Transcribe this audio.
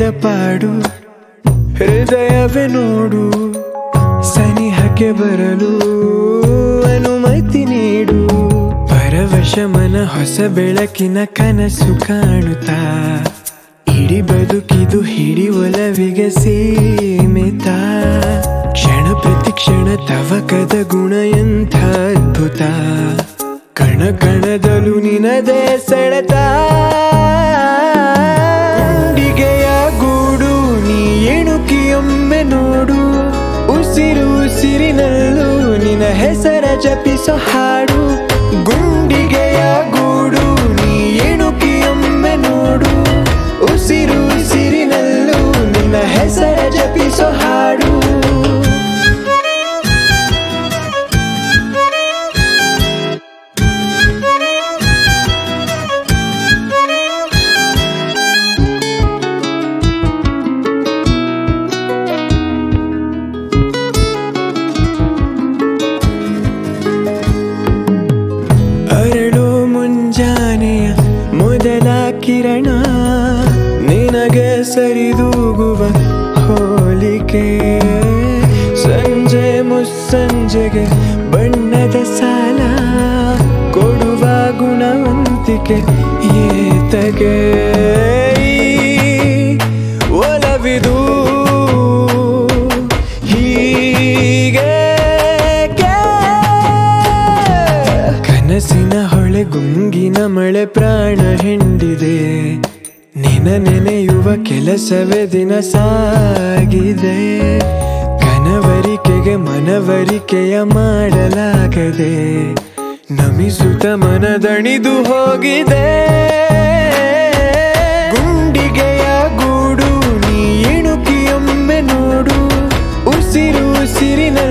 ಪಾಡು ಹೃದಯವೇ ನೋಡು ಸನಿಹಕ್ಕೆ ಬರಲು ಅನುಮತಿ ನೀಡು ಪರವಶ ಮನ ಹೊಸ ಬೆಳಕಿನ ಕನಸು ಕಾಣುತ್ತಾ ಇಡೀ ಬದುಕಿದು ಹಿಡಿ ಒಲವಿಗೆ ಸೀಮಿತ ಕ್ಷಣ ಪ್ರತಿ ಕ್ಷಣ ತವಕದ ಗುಣ ಎಂಥ ಅದ್ಭುತ ಕಣ ಕಣದಲು ನಿನದೇ ಸೆಳೆತ ಗುಂಡಿಗೆಯ ಗೂಡು ನೀ ಎಣುಕಿಯೊಮ್ಮೆ ನೋಡು ಉಸಿರು ಉಸಿರಿನಲ್ಲೂ ನಿನ ಹೆಸರ ಜಪಿಸೋ ಹಾಡು ಗುಂಡಿಗೆಯ ಗೂಡು ನೀ ಎಣುಕಿಯೊಮ್ಮೆ ನೋಡು ಉಸಿರು ಉಸಿರಿನಲ್ಲೂ ನಿನ್ನ ಹೆಸರ ಜಪಿಸೋ ಹಾಡು ಅರಳು ಮುಂಜಾನೆಯ ಮೊದಲ ಕಿರಣ ನಿನಗೆ ಸರಿದೂಗುವ ಹೋಲಿಕೆ ಸಂಜೆ ಮುಸ್ಸಂಜೆಗೆ ಬಣ್ಣದ ಸಾಲ ಕೊಡುವ ಗುಣವಂತಿಕೆ ಏತಗೆ ಈ ಒಲವಿದು ಹೀಗೆ ಕನಸಿನ ಹೊಳೆ ಗುಂಗಿನ ಮಳೆ ಪ್ರಾಣ ಹಿಂಡಿದೆ ನಿನ ನೆನೆಯುವ ಕೆಲಸವೇ ದಿನ ಸಾಗಿದೆ ಕನವರಿಕೆಗೆ ಮನವರಿಕೆಯ ಮಾಡಲಾಗದೆ ನಮಿಸುತ್ತ ಮನದಣಿದು ಹೋಗಿದೆ ಗುಂಡಿಗೆಯ ಗೂಡು ನೀ ಇಣುಕಿಯೊಮ್ಮೆ ನೋಡು ಉಸಿರು ಉಸಿರಿನ